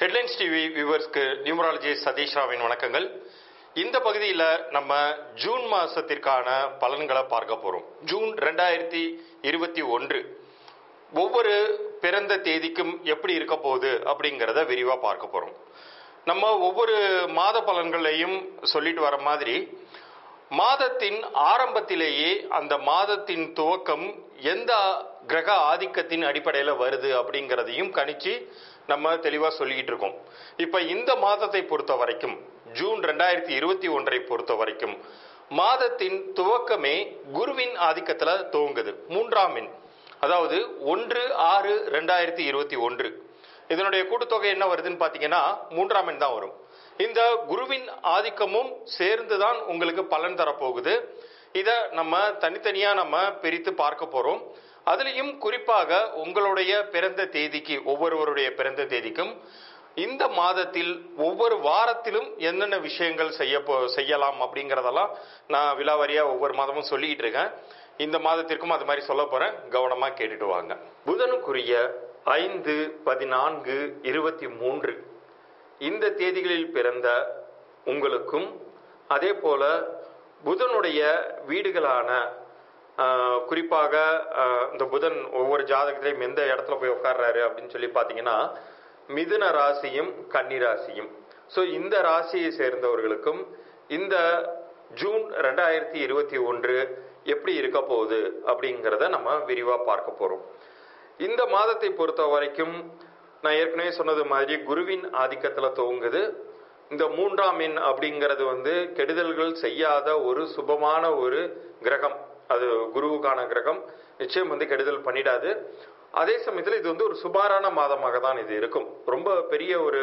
headlines TV வியூவர்ஸ்க்கு numerology Satish ராவின் வணக்கங்கள் இந்த பகுதியில் நம்ம ஜூன் மாசத்திற்கான பலன்களை பார்க்க போறோம் ஜூன் ரெண்டாயிரத்தி இருபத்தி ஒன்று ஒவ்வொரு பிறந்த தேதிக்கும் எப்படி இருக்க போகுது அப்படிங்கிறத விரிவாக பார்க்க போறோம் நம்ம ஒவ்வொரு மாத பலன்களையும் சொல்லிட்டு வர மாதிரி மாதத்தின் ஆரம்பத்திலேயே அந்த மாதத்தின் துவக்கம் எந்த கிரக ஆதிக்கத்தின் அடிப்படையில் வருது அப்படிங்கிறதையும் கணிச்சு நம்ம தெளிவாக சொல்லிக்கிட்டு இருக்கோம் இப்போ இந்த மாதத்தை பொறுத்த வரைக்கும் ஜூன் ரெண்டாயிரத்தி இருபத்தி ஒன்றை பொறுத்த வரைக்கும் மாதத்தின் துவக்கமே குருவின் ஆதிக்கத்தில் துவங்குது மூன்றாம் எண் அதாவது ஒன்று ஆறு ரெண்டாயிரத்தி இருபத்தி ஒன்று இதனுடைய கூட்டுத்தொகை என்ன வருதுன்னு பார்த்தீங்கன்னா மூன்றாம் எண் தான் வரும் இந்த குருவின் ஆதிக்கமும் சேர்ந்து தான் உங்களுக்கு பலன் தரப்போகுது இதை நம்ம தனித்தனியாக நம்ம பிரித்து பார்க்க போகிறோம் அதுலேயும் குறிப்பாக உங்களுடைய பிறந்த தேதிக்கு ஒவ்வொருவருடைய பிறந்த தேதிக்கும் இந்த மாதத்தில் ஒவ்வொரு வாரத்திலும் என்னென்ன விஷயங்கள் செய்ய போ செய்யலாம் அப்படிங்கிறதெல்லாம் நான் விலாவாரியாக ஒவ்வொரு மாதமும் சொல்லிக்கிட்டு இருக்கேன் இந்த மாதத்திற்கும் அது மாதிரி சொல்ல போகிறேன் கவனமாக கேட்டுட்டு வாங்க புதனுக்குரிய ஐந்து பதினான்கு இருபத்தி மூன்று இந்த தேதிகளில் பிறந்த உங்களுக்கும் அதே போல புதனுடைய வீடுகளான ஆஹ், குறிப்பாக ஆஹ், இந்த புதன் ஒவ்வொரு ஜாதகத்திலையும் எந்த இடத்துல போய் உட்கார்றாரு அப்படின்னு சொல்லி பார்த்தீங்கன்னா மிதுன ராசியும் கன்னி ராசியும் ஸோ இந்த ராசியை சேர்ந்தவர்களுக்கும் இந்த ஜூன் ரெண்டாயிரத்தி இருபத்தி ஒன்று எப்படி இருக்க போகுது அப்படிங்கிறத நம்ம விரிவாக பார்க்க போகிறோம் இந்த மாதத்தை பொறுத்த வரைக்கும் நான் ஏற்கனவே சொன்னது மாதிரி குருவின் ஆதிக்கத்தில் துவங்குது இந்த மூன்றாம் எண் அப்படிங்கிறது வந்து கெடுதல்கள் செய்யாத ஒரு சுபமான ஒரு கிரகம் அது குருவுக்கான கிரகம் நிச்சயம் வந்து கெடுதல் பண்ணிடாது அதே சமயத்தில் இது வந்து ஒரு சுமாரான மாதமாக தான் இது இருக்கும் ரொம்ப பெரிய ஒரு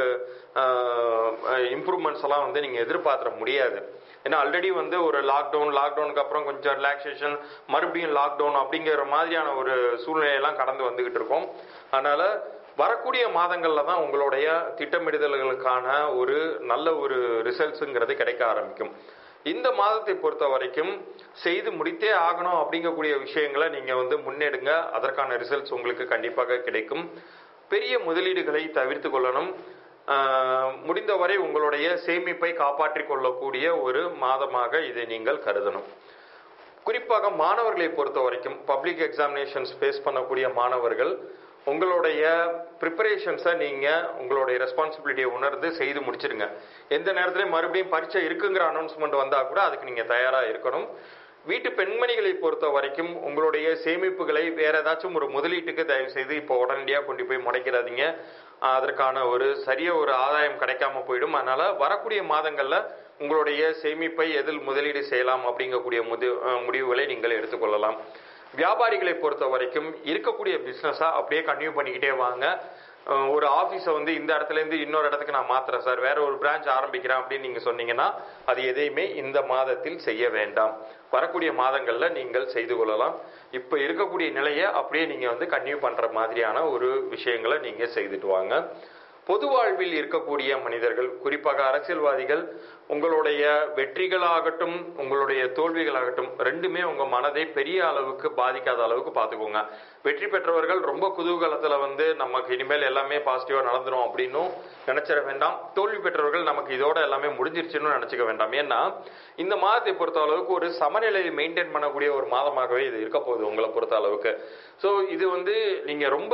இம்ப்ரூவ்மெண்ட்ஸ் எல்லாம் வந்து நீங்கள் எதிர்பார்த்துட முடியாது ஏன்னா ஆல்ரெடி வந்து ஒரு லாக்டவுன் லாக்டவுனுக்கு அப்புறம் கொஞ்சம் ரிலாக்ஸேஷன் மறுபடியும் லாக்டவுன் அப்படிங்கிற மாதிரியான ஒரு சூழ்நிலையெல்லாம் கடந்து வந்துகிட்டு இருக்கோம் அதனால வரக்கூடிய மாதங்களில் தான் உங்களுடைய திட்டமிடுதல்களுக்கான ஒரு நல்ல ஒரு ரிசல்ட்ஸுங்கிறது கிடைக்க ஆரம்பிக்கும் இந்த மாதத்தை பொறுத்த வரைக்கும் செய்து முடித்தே ஆகணும் அப்படிங்கக்கூடிய விஷயங்களை நீங்கள் வந்து முன்னெடுங்க அதற்கான ரிசல்ட்ஸ் உங்களுக்கு கண்டிப்பாக கிடைக்கும் பெரிய முதலீடுகளை தவிர்த்து கொள்ளணும் ஆஹ், முடிந்தவரை உங்களுடைய சேமிப்பை காப்பாற்றிக் கொள்ளக்கூடிய ஒரு மாதமாக இதை நீங்கள் கருதணும் குறிப்பாக மாணவர்களை பொறுத்த வரைக்கும் பப்ளிக் எக்ஸாமினேஷன்ஸ் ஃபேஸ் பண்ணக்கூடிய மாணவர்கள் உங்களுடைய ப்ரிப்பரேஷன்ஸை நீங்கள் உங்களுடைய ரெஸ்பான்சிபிலிட்டியை உணர்ந்து செய்து முடிச்சிருங்க எந்த நேரத்துலையும் மறுபடியும் பரீட்சை இருக்குங்கிற அனௌன்ஸ்மெண்ட் வந்தால் கூட அதுக்கு நீங்கள் தயாராக இருக்கணும் வீட்டு பெண்மணிகளை பொறுத்த வரைக்கும் உங்களுடைய சேமிப்புகளை வேற ஏதாச்சும் ஒரு முதலீட்டுக்கு தயவு செய்து இப்போ உடனடியாக கொண்டு போய் முடைக்கிறாதீங்க ஆஹ் அதற்கான ஒரு சரிய ஒரு ஆதாயம் கிடைக்காம போயிடும் அதனால வரக்கூடிய மாதங்கள்ல உங்களுடைய சேமிப்பை எதில் முதலீடு செய்யலாம் அப்படிங்கக்கூடிய முது அஹ் முடிவுகளை நீங்கள் எடுத்துக்கொள்ளலாம் வியாபாரிகளை பொறுத்த வரைக்கும் இருக்கக்கூடிய பிஸ்னஸா அப்படியே கண்டினியூ பண்ணிக்கிட்டே வாங்க அஹ் ஒரு ஆஃபீஸை வந்து இந்த இடத்துல இருந்து இன்னொரு இடத்துக்கு நான் மாத்துறேன் சார் வேற ஒரு பிரான்ச் ஆரம்பிக்கிறேன் அப்படின்னு நீங்க சொன்னீங்கன்னா அது எதையுமே இந்த மாதத்தில் செய்ய வேண்டாம் வரக்கூடிய மாதங்கள்ல நீங்கள் செய்து கொள்ளலாம் இப்ப இருக்கக்கூடிய நிலையை அப்படியே நீங்க வந்து கன்டினியூ பண்ற மாதிரியான ஒரு விஷயங்களை நீங்க செய்துட்டு வாங்க பொது வாழ்வில் இருக்கக்கூடிய மனிதர்கள் குறிப்பாக அரசியல்வாதிகள் உங்களுடைய வெற்றிகளாகட்டும் உங்களுடைய தோல்விகளாகட்டும் ரெண்டுமே உங்க மனதை பெரிய அளவுக்கு பாதிக்காத அளவுக்கு பார்த்துக்கோங்க வெற்றி பெற்றவர்கள் ரொம்ப குதூகலத்துல வந்து நமக்கு இனிமேல் எல்லாமே பாசிட்டிவா நடந்துரும் அப்படின்னும் நினைச்சிட வேண்டாம் தோல்வி பெற்றவர்கள் நமக்கு இதோட எல்லாமே முடிஞ்சிருச்சுன்னு நினைச்சுக்க வேண்டாம் ஏன்னா இந்த மாதத்தை பொறுத்த அளவுக்கு ஒரு சமநிலையை மெயின்டைன் பண்ணக்கூடிய ஒரு மாதமாகவே இது இருக்க போகுது உங்களை பொறுத்த அளவுக்கு ஸோ இது வந்து நீங்க ரொம்ப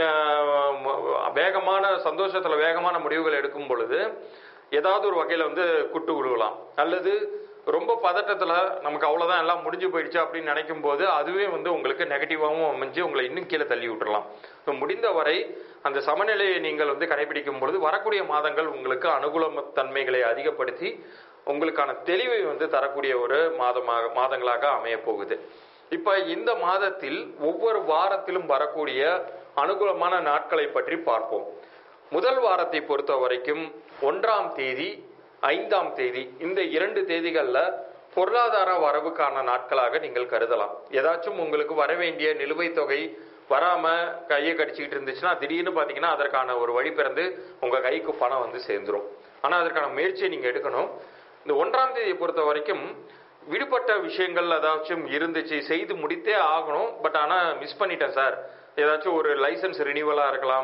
ஆஹ், வேகமான சந்தோஷத்துல வேகமான முடிவுகள் எடுக்கும் பொழுது ஏதாவது ஒரு வகையில வந்து குட்டு விழுகலாம் அல்லது ரொம்ப பதட்டத்துல நமக்கு அவ்வளவுதான் எல்லாம் முடிஞ்சு போயிடுச்சு அப்படின்னு நினைக்கும் போது அதுவே வந்து உங்களுக்கு நெகட்டிவாகவும் அமைஞ்சு உங்களை இன்னும் கீழே தள்ளி விட்டுறலாம் ஸோ முடிந்த வரை அந்த சமநிலையை நீங்கள் வந்து கடைபிடிக்கும் பொழுது வரக்கூடிய மாதங்கள் உங்களுக்கு அனுகூல தன்மைகளை அதிகப்படுத்தி உங்களுக்கான தெளிவை வந்து தரக்கூடிய ஒரு மாதமாக மாதங்களாக அமைய போகுது இப்ப இந்த மாதத்தில் ஒவ்வொரு வாரத்திலும் வரக்கூடிய அனுகூலமான நாட்களை பற்றி பார்ப்போம் முதல் வாரத்தை பொறுத்த வரைக்கும் ஒன்றாம் தேதி ஐந்தாம் தேதி இந்த இரண்டு தேதிகள்ல பொருளாதார வரவுக்கான நாட்களாக நீங்கள் கருதலாம் ஏதாச்சும் உங்களுக்கு வர வேண்டிய நிலுவைத் தொகை வராம கையை கடிச்சிக்கிட்டு இருந்துச்சுன்னா திடீர்னு பாத்தீங்கன்னா அதற்கான ஒரு வழி பிறந்து உங்க கைக்கு பணம் வந்து சேர்ந்துரும் ஆனா அதற்கான முயற்சியை நீங்க எடுக்கணும் இந்த ஒன்றாம் தேதியை பொறுத்த வரைக்கும் விடுபட்ட விஷயங்கள் ஏதாச்சும் இருந்துச்சு செய்து முடித்தே ஆகணும் பட் ஆனா மிஸ் பண்ணிட்டேன் சார் ஏதாச்சும் ஒரு லைசன்ஸ் ரினியூவலா இருக்கலாம்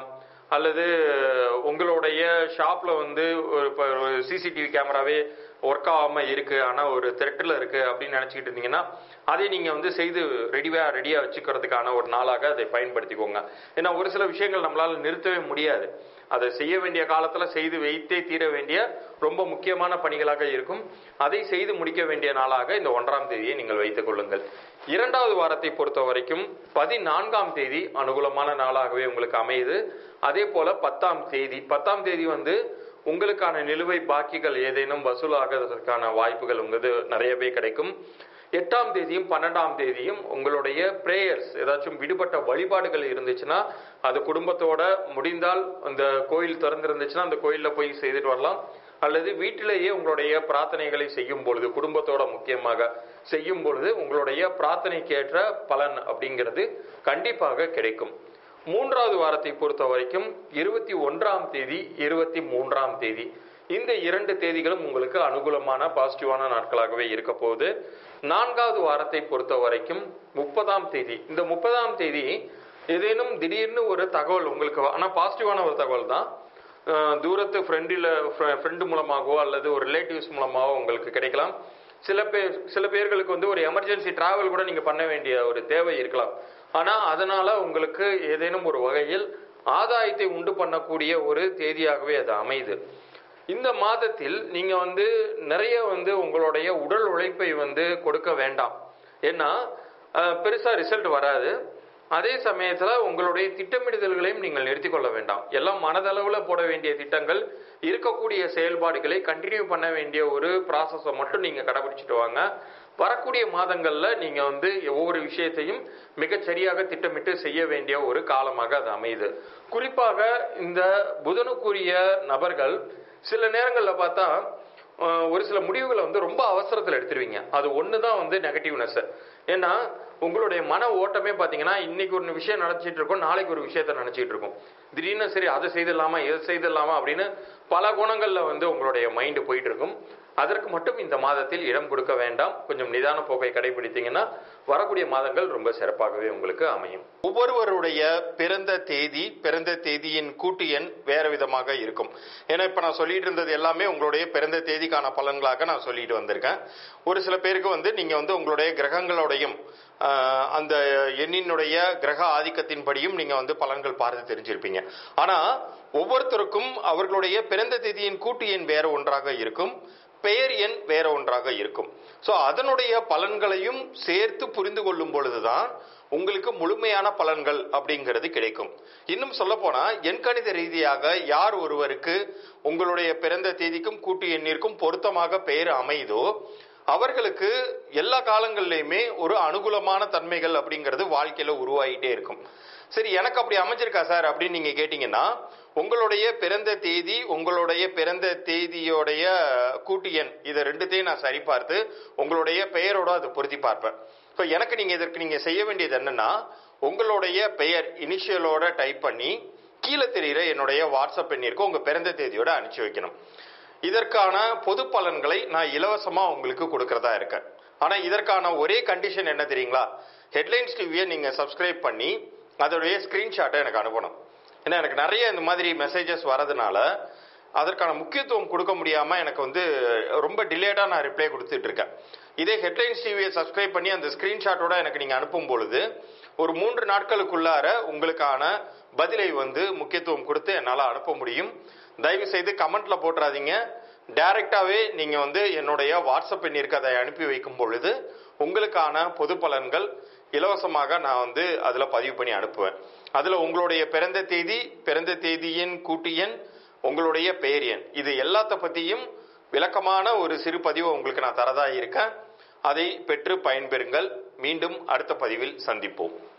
அல்லது உங்களுடைய ஷாப்ல வந்து ஒரு இப்போ சிசிடிவி கேமராவே ஒர்க் ஆகாம இருக்கு ஆனா ஒரு த்ரெட்டில் இருக்கு அப்படின்னு நினைச்சுக்கிட்டு இருந்தீங்கன்னா அதை நீங்க வந்து செய்து ரெடியா ரெடியா வச்சுக்கிறதுக்கான ஒரு நாளாக அதை பயன்படுத்திக்கோங்க ஏன்னா ஒரு சில விஷயங்கள் நம்மளால நிறுத்தவே முடியாது அதை செய்ய வேண்டிய காலத்துல செய்து வைத்தே தீர வேண்டிய ரொம்ப முக்கியமான பணிகளாக இருக்கும் அதை செய்து முடிக்க வேண்டிய நாளாக இந்த ஒன்றாம் தேதியை நீங்கள் வைத்துக் கொள்ளுங்கள் இரண்டாவது வாரத்தை பொறுத்த வரைக்கும் பதினான்காம் தேதி அனுகூலமான நாளாகவே உங்களுக்கு அமையுது அதே போல பத்தாம் தேதி பத்தாம் தேதி வந்து உங்களுக்கான நிலுவை பாக்கிகள் ஏதேனும் வசூலாகிறதுக்கான வாய்ப்புகள் உங்களுக்கு நிறையவே கிடைக்கும் எட்டாம் தேதியும் பன்னெண்டாம் தேதியும் உங்களுடைய பிரேயர்ஸ் ஏதாச்சும் விடுபட்ட வழிபாடுகள் இருந்துச்சுன்னா அது குடும்பத்தோட முடிந்தால் அந்த கோயில் திறந்திருந்துச்சுன்னா அந்த கோயில்ல போய் செய்துட்டு வரலாம் அல்லது வீட்டிலேயே உங்களுடைய பிரார்த்தனைகளை செய்யும் பொழுது குடும்பத்தோட முக்கியமாக செய்யும் பொழுது உங்களுடைய பிரார்த்தனைக்கேற்ற பலன் அப்படிங்கிறது கண்டிப்பாக கிடைக்கும் மூன்றாவது வாரத்தை பொறுத்த வரைக்கும் இருபத்தி ஒன்றாம் தேதி இருபத்தி மூன்றாம் தேதி இந்த இரண்டு தேதிகளும் உங்களுக்கு அனுகூலமான பாசிட்டிவான நாட்களாகவே இருக்க போகுது நான்காவது வாரத்தை பொறுத்த வரைக்கும் முப்பதாம் தேதி இந்த முப்பதாம் தேதி ஏதேனும் திடீர்னு ஒரு தகவல் உங்களுக்கு ஆனால் பாசிட்டிவான ஒரு தகவல் தான் அஹ் தூரத்து ஃப்ரெண்டில் ஃப்ரெண்டு மூலமாகவோ அல்லது ஒரு ரிலேட்டிவ்ஸ் மூலமாகவோ உங்களுக்கு கிடைக்கலாம் சில பேர் சில பேர்களுக்கு வந்து ஒரு எமர்ஜென்சி டிராவல் கூட நீங்க பண்ண வேண்டிய ஒரு தேவை இருக்கலாம் ஆனா அதனால உங்களுக்கு ஏதேனும் ஒரு வகையில் ஆதாயத்தை உண்டு பண்ணக்கூடிய ஒரு தேதியாகவே அது அமையுது இந்த மாதத்தில் நீங்க வந்து நிறைய வந்து உங்களுடைய உடல் உழைப்பை வந்து கொடுக்க வேண்டாம் ஏன்னா அஹ், பெருசா ரிசல்ட் வராது அதே சமயத்துல உங்களுடைய திட்டமிடுதல்களையும் நீங்கள் நிறுத்திக் கொள்ள வேண்டாம் எல்லாம் மனதளவுல போட வேண்டிய திட்டங்கள் இருக்கக்கூடிய செயல்பாடுகளை கண்டினியூ பண்ண வேண்டிய ஒரு ப்ராசஸை மட்டும் நீங்க கடைபிடிச்சிட்டு வாங்க வரக்கூடிய மாதங்கள்ல நீங்க வந்து ஒவ்வொரு விஷயத்தையும் மிகச் சரியாக திட்டமிட்டு செய்ய வேண்டிய ஒரு காலமாக அது அமையுது குறிப்பாக இந்த புதனுக்குரிய நபர்கள் சில நேரங்கள்ல பார்த்தா அஹ், ஒரு சில முடிவுகளை வந்து ரொம்ப அவசரத்தில் எடுத்துருவீங்க அது ஒன்று தான் வந்து நெகட்டிவ்னஸ் ஏன்னா உங்களுடைய மன ஓட்டமே பார்த்தீங்கன்னா இன்னைக்கு ஒரு விஷயம் நினச்சிட்டு இருக்கோம் நாளைக்கு ஒரு விஷயத்த நினச்சிட்டு இருக்கோம் திடீர்னு சரி அதை செய்திடலாமா இதை செய்திடலாமா அப்படின்னு பல குணங்கள்ல வந்து உங்களுடைய மைண்டு போயிட்டு இருக்கும் அதற்கு மட்டும் இந்த மாதத்தில் இடம் கொடுக்க வேண்டாம் கொஞ்சம் நிதான போக்கை கடைபிடித்தீங்கன்னா வரக்கூடிய மாதங்கள் ரொம்ப சிறப்பாகவே உங்களுக்கு அமையும் ஒவ்வொருவருடைய பிறந்த தேதி பிறந்த தேதியின் கூட்டு எண் வேற விதமாக இருக்கும் ஏன்னா இப்ப நான் சொல்லிட்டு இருந்தது எல்லாமே உங்களுடைய பிறந்த தேதிக்கான பலன்களாக நான் சொல்லிட்டு வந்திருக்கேன் ஒரு சில பேருக்கு வந்து நீங்க வந்து உங்களுடைய கிரகங்களோடையும் ஆஹ், அந்த எண்ணினுடைய கிரக ஆதிக்கத்தின்படியும் நீங்க வந்து பலன்கள் பார்த்து தெரிஞ்சிருப்பீங்க ஆனா ஒவ்வொருத்தருக்கும் அவர்களுடைய பிறந்த தேதியின் கூட்டு எண் வேற ஒன்றாக இருக்கும் பெயர் எண் வேற ஒன்றாக இருக்கும் ஸோ அதனுடைய பலன்களையும் சேர்த்து புரிந்து கொள்ளும் பொழுதுதான் உங்களுக்கு முழுமையான பலன்கள் அப்படிங்கிறது கிடைக்கும் இன்னும் சொல்ல போனா எண்கணித ரீதியாக யார் ஒருவருக்கு உங்களுடைய பிறந்த தேதிக்கும் கூட்டு எண்ணிற்கும் பொருத்தமாக பெயர் அமையுதோ அவர்களுக்கு எல்லா காலங்கள்லையுமே ஒரு அனுகூலமான தன்மைகள் அப்படிங்கிறது வாழ்க்கையில உருவாகிட்டே இருக்கும் சரி எனக்கு அப்படி அமைஞ்சிருக்கா சார் அப்படின்னு நீங்க கேட்டீங்கன்னா உங்களுடைய பிறந்த தேதி உங்களுடைய பிறந்த தேதியோடைய கூட்டு எண் இதை ரெண்டுத்தையும் நான் சரி பார்த்து உங்களுடைய பெயரோட அதை பொருத்தி பார்ப்பேன் இப்போ எனக்கு நீங்க இதற்கு நீங்க செய்ய வேண்டியது என்னன்னா உங்களுடைய பெயர் இனிஷியலோட டைப் பண்ணி கீழே தெரிகிற என்னுடைய வாட்ஸ்அப் எண்ணிற்கு உங்க பிறந்த தேதியோட அனுப்பிச்சு வைக்கணும் இதற்கான பொது பலன்களை நான் இலவசமா உங்களுக்கு கொடுக்கறதா இருக்கேன் ஆனா இதற்கான ஒரே கண்டிஷன் என்ன தெரியுங்களா ஹெட்லைன்ஸ் டிவியை நீங்க சப்ஸ்கிரைப் பண்ணி அதோடைய ஸ்கிரீன்ஷாட்டை எனக்கு அனுப்பணும் ஏன்னா எனக்கு நிறைய இந்த மாதிரி மெசேஜஸ் வரதுனால அதற்கான முக்கியத்துவம் கொடுக்க முடியாம எனக்கு வந்து ரொம்ப டிலேடா நான் ரிப்ளை கொடுத்துட்டு இருக்கேன் இதே ஹெட்லைன்ஸ் டிவியை சப்ஸ்கிரைப் பண்ணி அந்த ஸ்கிரீன்ஷாட்டோட எனக்கு நீங்க அனுப்பும் பொழுது ஒரு மூன்று நாட்களுக்குள்ளார உங்களுக்கான பதிலை வந்து முக்கியத்துவம் கொடுத்து என்னால் அனுப்ப முடியும் தயவு செய்து கமெண்ட்ல போட்டுறாதீங்க டைரக்டாவே நீங்க வந்து என்னுடைய வாட்ஸ்அப் எண்ணிற்கு அதை அனுப்பி வைக்கும் பொழுது உங்களுக்கான பொது பலன்கள் இலவசமாக நான் வந்து அதுல பதிவு பண்ணி அனுப்புவேன் அதுல உங்களுடைய பிறந்த தேதி பிறந்த தேதியின் கூட்டு எண் உங்களுடைய பெயர் எண் இது எல்லாத்த பத்தியும் விளக்கமான ஒரு சிறு பதிவை உங்களுக்கு நான் தரதா இருக்கேன் அதை பெற்று பயன்பெறுங்கள் மீண்டும் அடுத்த பதிவில் சந்திப்போம்